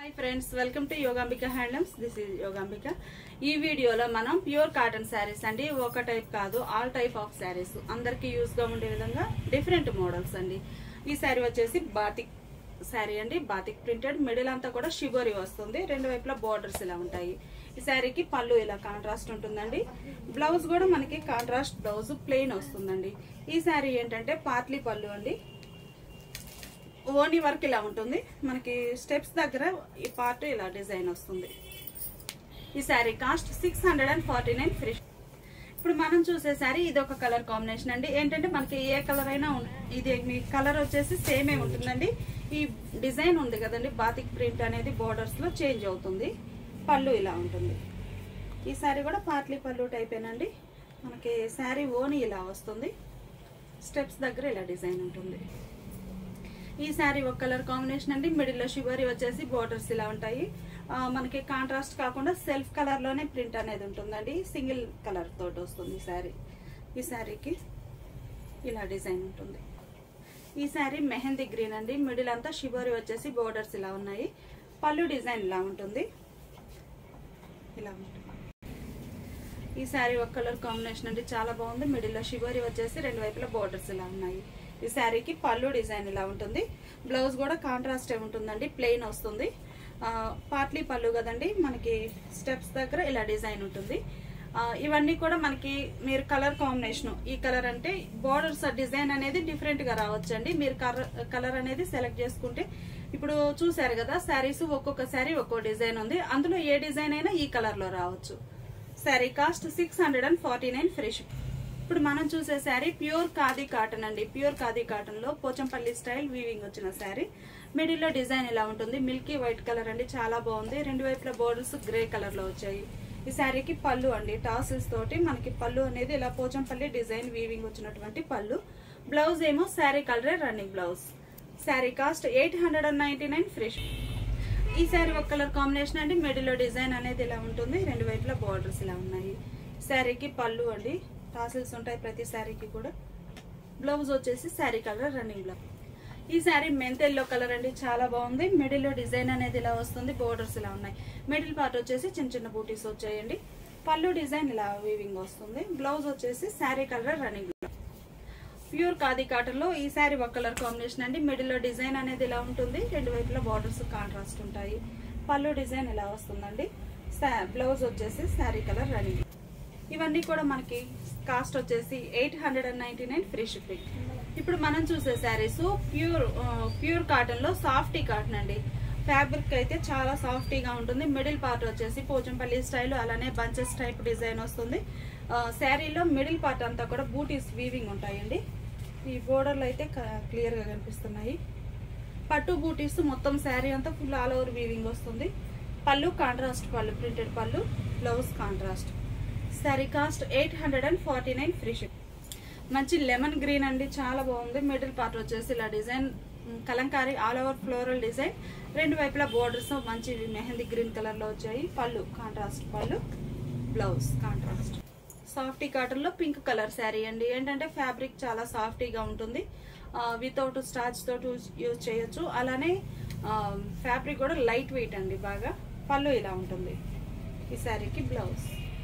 hi friends welcome to Yogambika handlooms this is Yogambika ఈ వీడియోలో మనం ప్యూర్ కాటన్ శారీస్ అండి ఒక టైప్ కాదు ఆల్ టైప్ ఆఫ్ శారీస్ అందరికి యూస్ గా ఉండే విధంగా డిఫరెంట్ మోడల్స్ అండి ఈ శారీ వచ్చేసి బాతిక్ శారీ అండి బాతిక్ ప్రింటెడ్ మిడిల్ అంతా కూడా షిబోరి వస్తుంది రెండు వైపులా బోర్డర్స్ ఇలా ఉంటాయి ఈ శారీకి పళ్ళు ఇలా కాంట్రాస్ట్ ఉంటుందండి బ్లౌజ్ కూడా మనకి కాంట్రాస్ట్ బ్లౌజ్ ప్లెయిన్ వస్తుందండి ఈ శారీ ఏంటంటే పార్ట్లీ పళ్ళు అండి ఓనీ వర్క్ ఇలా ఉంటుంది మనకి స్టెప్స్ దగ్గర ఈ పార్ట్ ఇలా డిజైన్ వస్తుంది ఈ sari cost six hundred and forty nine free ఇప్పుడు మనం చూసే శారీ ఇది ఒక కలర్ కాంబినేషన్ అండి ఏంటంటే మనకి ఏ కలర్ అయినా ఉం- ఇది మీ కలర్ వచ్చేసి సేమే ఉంటుందండి ఈ డిజైన్ ఉంది కదండి బాతిక్ ప్రింట్ అనేది బోర్డర్స్ లో చేంజ్ అవుతుంది పళ్ళు ఇలా ఉంటుంది ఈ శారీ కూడా పార్ట్లీ పళ్ళు టైపేనండి మనకి శారీ ఓని ఇలా వస్తుంది స్టెప్స్ దగ్గర ఇలా డిజైన్ ఉంటుంది ఈ శారీ ఒక కలర్ కాంబినేషన్ అండి మిడిల్ లో షివరీ వచ్చేసి బోర్డర్స్ ఇలా ఉంటాయి ఆ, మనకి కాంట్రాస్ట్ కాకుండా సెల్ఫ్ కలర్ లోనే ప్రింట్ అనేది ఉంటుందండి సింగిల్ కలర్ తోటి వస్తుంది ఈ శారీ ఈ శారీకి ఇలా డిజైన్ ఉంటుంది ఈ శారీ మెహందీ గ్రీన్ అండి మిడిల్ అంతా షివరీ వచ్చేసి బోర్డర్స్ ఇలా ఉన్నాయి పళ్ళు డిజైన్ ఇలా ఉంటుంది ఇలా ఉంటుంది ఈ శారీ ఒక కలర్ కాంబినేషన్ అండి చాలా బాగుంది మిడిల్ లో షివరీ వచ్చేసి రెండు వైపులా బోర్డర్స్ ఇలా ఉన్నాయి ఈ శారీకి పళ్ళు డిజైన్ ఇలా ఉంటుంది బ్లౌజ్ కూడా కాంట్రాస్టే ఉంటుందండి ప్లెయిన్ వస్తుంది ఆ, పార్ట్లీ పళ్ళు కదండి మనకి స్టెప్స్ దగ్గర ఇలా డిజైన్ ఉంటుంది ఆ, ఇవన్నీ కూడా మనకి మీరు కలర్ కాంబినేషన్ ఈ కలర్ అంటే బోర్డర్స్ డిజైన్ అనేది డిఫరెంట్ గా రావచ్చు అండి మీరు కలర్ అనేది సెలెక్ట్ చేసుకుంటే ఇప్పుడు చూసారు కదా శారీస్ ఒక్కొక్క శారీ ఒక్కో డిజైన్ ఉంది అందులో ఏ డిజైన్ అయినా ఈ కలర్ లో రావచ్చు sari cost six hundred and forty nine fresh ఇప్పుడు మనం చూసే శారీ ప్యూర్ ఖాదీ కాటన్ అండి ప్యూర్ ఖాదీ కాటన్ లో పోచంపల్లి స్టైల్ వీవింగ్ వచ్చిన శారీ మిడిల్ లో డిజైన్ ఇలా ఉంటుంది మిల్కీ వైట్ కలర్ అండి చాలా బాగుంది రెండు వైపుల బోర్డర్స్ గ్రే కలర్ లో వచ్చాయి ఈ శారీకి పళ్ళు అండి టాసిల్స్ తోటి మనకి పళ్ళు అనేది ఇలా పోచంపల్లి డిజైన్ వీవింగ్ వచ్చినటువంటి పళ్ళు బ్లౌజ్ ఏమో శారీ కలరే running blouse sari cost eight hundred and ninety nine fresh ఈ శారీ ఒక కలర్ కాంబినేషన్ అండి మిడిల్ లో డిజైన్ అనేది ఇలా ఉంటుంది రెండు వైపులా బార్డర్స్ ఇలా ఉన్నాయి శారీకి పళ్ళు అండి టాసిల్స్ ఉంటాయి ప్రతి శారీకి కూడా బ్లౌజ్ వచ్చేసి శారీ కలర్ రన్నింగ్ బ్లౌజ్ ఈ శారీ మెంత్ ఎల్లో కలర్ అండి చాలా బాగుంది మిడిల్ లో డిజైన్ అనేది ఇలా వస్తుంది బోర్డర్స్ ఇలా ఉన్నాయి మిడిల్ పార్ట్ వచ్చేసి చిన్న చిన్న బూటీస్ వచ్చాయండి పళ్ళు డిజైన్ ఇలా వీవింగ్ వస్తుంది బ్లౌజ్ వచ్చేసి sari colour running blouse pure khadi cotton లో ఈ శారీ ఒక కలర్ కాంబినేషన్ అండి మిడిల్ లో డిజైన్ అనేది ఇలా ఉంటుంది రెండు వైపులా బార్డర్స్ కాంట్రాస్ట్ ఉంటాయి పళ్ళు డిజైన్ ఇలా వస్తుందండి బ్లౌజ్ వచ్చేసి శారీ కలర్ రన్నింగ్ ఇవన్నీ కూడా మనకి కాస్ట్ వచ్చేసి eight hundred and ninety nine free shipping ఇప్పుడు మనం చూసే శారీస్ ప్యూర్ ప్యూర్ కాటన్ లో సాఫ్టీ కాటన్ అండి ఫ్యాబ్రిక్ అయితే చాలా సాఫ్టీగా ఉంటుంది మిడిల్ పార్ట్ వచ్చేసి పోచంపల్లి స్టైల్ అలానే బంచెస్ టైప్ డిజైన్ వస్తుంది శారీలో మిడిల్ పార్ట్ అంతా కూడా బూటీస్ వీవింగ్ ఉంటాయండి ఈ బోర్డర్లు అయితే క్లియర్ గా కనిపిస్తున్నాయి పట్టు బూటీస్ మొత్తం శారీ అంతా ఫుల్ ఆల్ ఓవర్ వీవింగ్ వస్తుంది పళ్ళు కాంట్రాస్ట్ పళ్ళు ప్రింటెడ్ పళ్ళు blouse contrast sari cost eight hundred and forty nine free ship మంచి లెమన్ గ్రీన్ అండి చాలా బాగుంది మిడిల్ పార్ట్ వచ్చేసి ఇలా design um, kalamkari all over floral design రెండు వైపులా బోర్డర్స్ మంచి మెహందీ గ్రీన్ కలర్ లో వచ్చాయి పళ్ళు కాంట్రాస్ట్ పళ్ళు బ్లౌజ్ కాంట్రాస్ట్ సాఫ్టీ కాటన్ లో పింక్ కలర్ శారీ అండి ఏంటంటే ఫ్యాబ్రిక్ చాలా సాఫ్టీగా ఉంటుంది వితౌట్ స్టార్చ్ తోటి యూజ్ చేయొచ్చు అలానే ఫ్యాబ్రిక్ కూడా లైట్ వెయిట్ అండి బాగా పళ్ళు ఇలా ఉంటుంది ఈ శారీకి బ్లౌజ్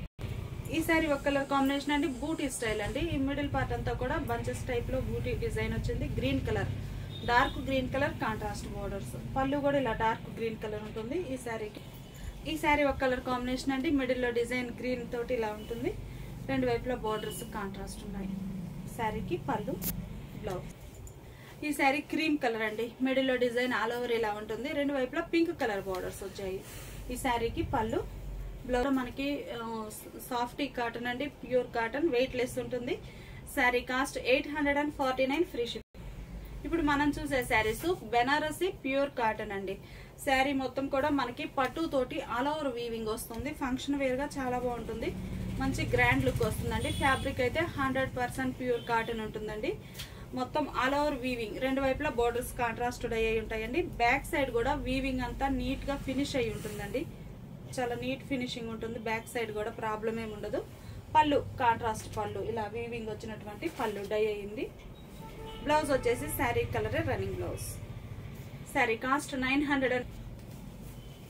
ఈ శారీ ఒక కలర్ కాంబినేషన్ అండి బూటీ స్టైల్ అండి ఈ మిడిల్ పార్ట్ అంతా కూడా బంచెస్ టైప్ లో బూటీ డిజైన్ వచ్చింది green colour dark green colour contrast borders పళ్ళు కూడా ఇలా డార్క్ గ్రీన్ కలర్ ఉంటుంది ఈ శారీకి ఈ శారీ ఒక కలర్ కాంబినేషన్ అండి మిడిల్ లో డిజైన్ గ్రీన్ తోటి ఇలా ఉంటుంది రెండు వైపులా బోర్డర్స్ కాంట్రాస్ట్ ఉన్నాయి శారీకి పళ్ళు బ్లౌజ్ ఈ శారీ క్రీమ్ కలర్ అండి మిడిల్ లో డిజైన్ ఆల్ ఓవర్ ఇలా ఉంటుంది రెండు వైపులా పింక్ కలర్ బోర్డర్స్ వచ్చాయి ఈ శారీకి పళ్ళు బ్లౌజ్ మనకి సాఫ్టీ కాటన్ అండి ప్యూర్ కాటన్ వెయిట్ లెస్ ఉంటుంది sari cost eight hundred and forty nine free ship ఇప్పుడు మనం చూసే శారీస్ బెనారసి ప్యూర్ కాటన్ అండి శారీ మొత్తం కూడా మనకి పట్టు తోటి ఆల్ ఓవర్ వీవింగ్ వస్తుంది ఫంక్షన్ వేర్ గా చాలా బాగుంటుంది మంచి గ్రాండ్ లుక్ వస్తుందండి ఫ్యాబ్రిక్ అయితే హండ్రెడ్ పర్సెంట్ ప్యూర్ కాటన్ ఉంటుందండి మొత్తం ఆల్ ఓవర్ వీవింగ్ రెండు వైపులా బోర్డర్స్ కాంట్రాస్టెడ్ అయ్యి ఉంటాయండి బ్యాక్ సైడ్ కూడా వీవింగ్ అంతా నీట్ గా ఫినిష్ అయి ఉంటుందండి చాలా నీట్ ఫినిషింగ్ ఉంటుంది బ్యాక్ సైడ్ కూడా ప్రాబ్లం ఏమి ఉండదు పళ్ళు కాంట్రాస్ట్ పళ్ళు ఇలా వీవింగ్ వచ్చినటువంటి పళ్ళు డై అయింది బ్లౌజ్ వచ్చేసి sari colour running blouse sari cost nine hundred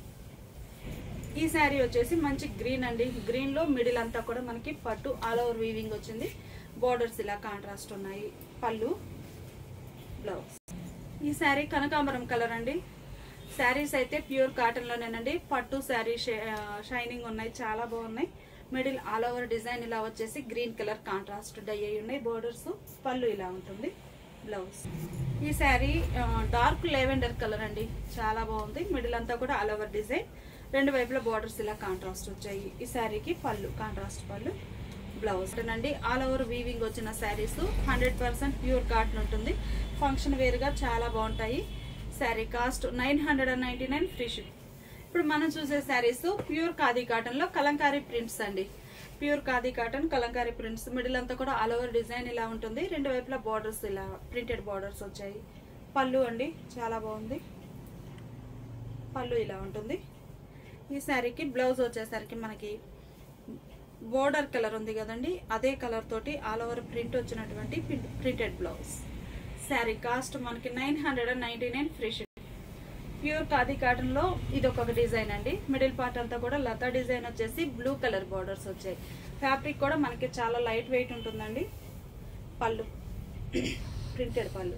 ఈ శారీ వచ్చేసి మంచి గ్రీన్ అండి గ్రీన్ లో మిడిల్ అంతా కూడా మనకి పట్టు ఆల్ ఓవర్ వీవింగ్ వచ్చింది బోర్డర్స్ ఇలా కాంట్రాస్ట్ ఉన్నాయి పళ్ళు బ్లౌజ్ ఈ శారీ కనకాంబరం కలర్ అండి శారీస్ అయితే ప్యూర్ కాటన్ లోనేనండి పట్టు శారీ షైనింగ్ ఉన్నాయి చాలా బాగున్నాయి మిడిల్ ఆల్ ఓవర్ డిజైన్ ఇలా వచ్చేసి గ్రీన్ కలర్ కాంట్రాస్ట్ డై అయి ఉన్నాయి బోర్డర్స్ పళ్ళు ఇలా ఉంటుంది బ్లౌజ్ ఈ శారీ డార్క్ లెవెండర్ కలర్ అండి చాలా బాగుంది మిడిల్ అంతా కూడా ఆల్ ఓవర్ డిజైన్ రెండు వైపుల బోర్డర్స్ ఇలా కాంట్రాస్ట్ వచ్చాయి ఈ శారీకి పళ్ళు కాంట్రాస్ట్ పళ్ళు బ్లౌజ్ అండి ఆల్ ఓవర్ వీవింగ్ వచ్చిన saris hundred percent pure cotton ఉంటుంది ఫంక్షన్ వేరుగా చాలా బాగుంటాయి sari cost nine hundred and ninety nine free ship ఇప్పుడు మనం చూసే శారీస్ ప్యూర్ ఖాదీ కాటన్ లో కలంకారీ ప్రింట్స్ అండి pure khadi cotton kalamkari prints middle అంతా కూడా ఆల్ ఓవర్ డిజైన్ ఇలా ఉంటుంది రెండు వైపులా బార్డర్స్ ఇలా ప్రింటెడ్ బార్డర్స్ వచ్చాయి పళ్ళు అండి చాలా బాగుంది పళ్ళు ఇలా ఉంటుంది ఈ శారీకి బ్లౌజ్ వచ్చేసరికి మనకి బోర్డర్ కలర్ ఉంది కదండి అదే కలర్ తోటి ఆల్ ఓవర్ ప్రింట్ వచ్చినటువంటి ప్రింటెడ్ బ్లౌజ్ శారీ కాస్ట్ మనకి nine hundred and ninety nine free ship pure khadi cotton లో ఇది ఒక డిజైన్ అండి మిడిల్ పార్ట్ అంతా కూడా లతా డిజైన్ వచ్చేసి బ్లూ కలర్ బార్డర్స్ వచ్చాయి ఫ్యాబ్రిక్ కూడా మనకి చాలా లైట్ వెయిట్ ఉంటుందండి పళ్ళు ప్రింటెడ్ పళ్ళు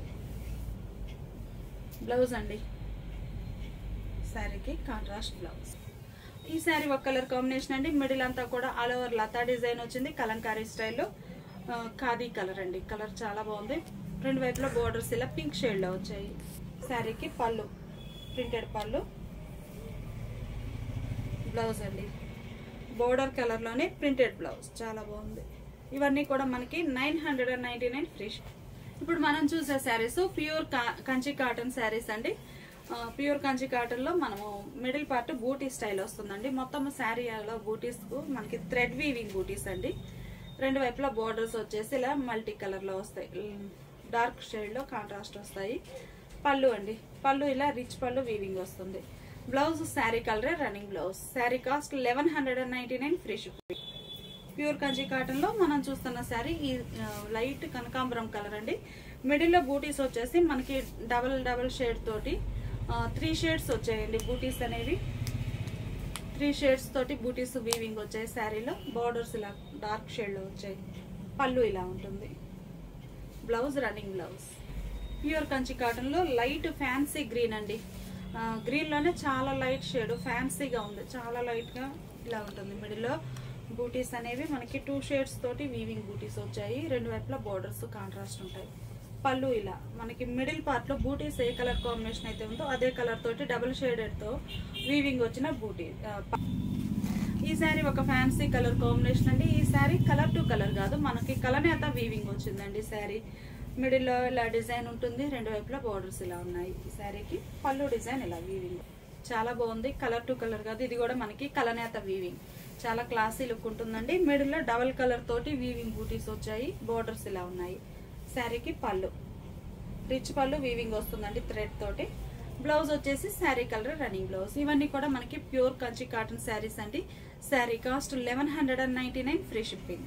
బ్లౌజ్ అండి శారీకి కాంట్రాస్ట్ బ్లౌజ్ ఈ శారీ ఒక కలర్ కాంబినేషన్ అండి మిడిల్ అంతా కూడా ఆల్ ఓవర్ లతా డిజైన్ వచ్చింది కలంకారీ స్టైల్లో ఆ, ఖాదీ కలర్ అండి కలర్ చాలా బాగుంది రెండు వైపులా బోర్డర్స్ ఇలా పింక్ షేడ్ లో వచ్చాయి శారీకి పళ్ళు ప్రింటెడ్ పళ్ళు బ్లౌజ్ అండి బోర్డర్ కలర్ లోనే ప్రింటెడ్ బ్లౌజ్ చాలా బాగుంది ఇవన్నీ కూడా మనకి nine hundred and ninety nine free ఇప్పుడు మనం చూసే శారీస్ ప్యూర్ కంచి కాటన్ శారీస్ అండి ప్యూర్ కంచి కాటన్ లో మనము మిడిల్ పార్ట్ బూటీ స్టైల్ వస్తుందండి మొత్తం శారీలో బూటీస్ కు మనకి థ్రెడ్ వీవింగ్ బూటీస్ అండి రెండు వైపులా బోర్డర్స్ వచ్చేసి ఇలా మల్టీ కలర్ లో వస్తాయి డార్క్ షేడ్ లో కాంట్రాస్ట్ వస్తాయి పళ్ళు అండి పళ్ళు ఇలా రిచ్ పళ్ళు వీవింగ్ వస్తుంది బ్లౌజ్ శారీ కలరే running blouse sari cost eleven hundred and ninety nine free shipping pure Kanchi cotton లో మనం చూస్తున్న శారీ ఈ ఆ, లైట్ కనకాంబరం కలర్ అండి మిడిల్ లో బూటీస్ వచ్చేసి మనకి డబల్ డబల్ షేడ్ తోటి త్రీ షేడ్స్ వచ్చాయండి బూటీస్ అనేవి త్రీ షేడ్స్ తోటి బూటీస్ వీవింగ్ వచ్చాయి శారీలో బార్డర్స్ ఇలా డార్క్ షేడ్ లో వచ్చాయి పళ్ళు ఇలా ఉంటుంది blouse running blouse pure Kanchi cotton లో లైట్ ఫ్యాన్సీ గ్రీన్ అండి గ్రీన్ లోనే చాలా లైట్ షేడ్ ఫ్యాన్సీగా ఉంది చాలా లైట్ గా ఇలా ఉంటుంది మిడిల్ లో బూటీస్ అనేవి మనకి టూ షేడ్స్ తోటి వీవింగ్ బూటీస్ వచ్చాయి రెండు వైపులా బోర్డర్స్ కాంట్రాస్ట్ ఉంటాయి పళ్ళు ఇలా మనకి మిడిల్ పార్ట్ లో బూటీస్ ఏ కలర్ కాంబినేషన్ అయితే ఉందో అదే కలర్ తోటి డబుల్ షేడెడ్ తో వీవింగ్ వచ్చిన బూటీ ఆ, ప- ఈ శారీ ఒక ఫ్యాన్సీ కలర్ కాంబినేషన్ అండి ఈ శారీ కలర్ టు కలర్ కాదు మనకి కలనేత వీవింగ్ వచ్చిందండి శారీ మిడిల్ లో ఇలా డిజైన్ ఉంటుంది రెండు వైపులా బోర్డర్స్ ఇలా ఉన్నాయి ఈ శారీకి పళ్ళు డిజైన్ ఇలా వీవింగ్ చాలా బాగుంది కలర్ టు కలర్ కాదు ఇది కూడా మనకి కలనేత వీవింగ్ చాలా క్లాసీ లుక్ ఉంటుందండి మిడిల్ లో డబల్ కలర్ తోటి వీవింగ్ బూటీస్ వచ్చాయి బోర్డర్స్ ఇలా ఉన్నాయి శారీకి పళ్ళు రిచ్ పళ్ళు వీవింగ్ వస్తుందండి థ్రెడ్ తోటి బ్లౌజ్ వచ్చేసి శారీ కలర్ రన్నింగ్ బ్లౌజ్ ఇవన్నీ కూడా మనకి ప్యూర్ కంచి కాటన్ శారీస్ అండి sari cost eleven hundred and ninety nine free shipping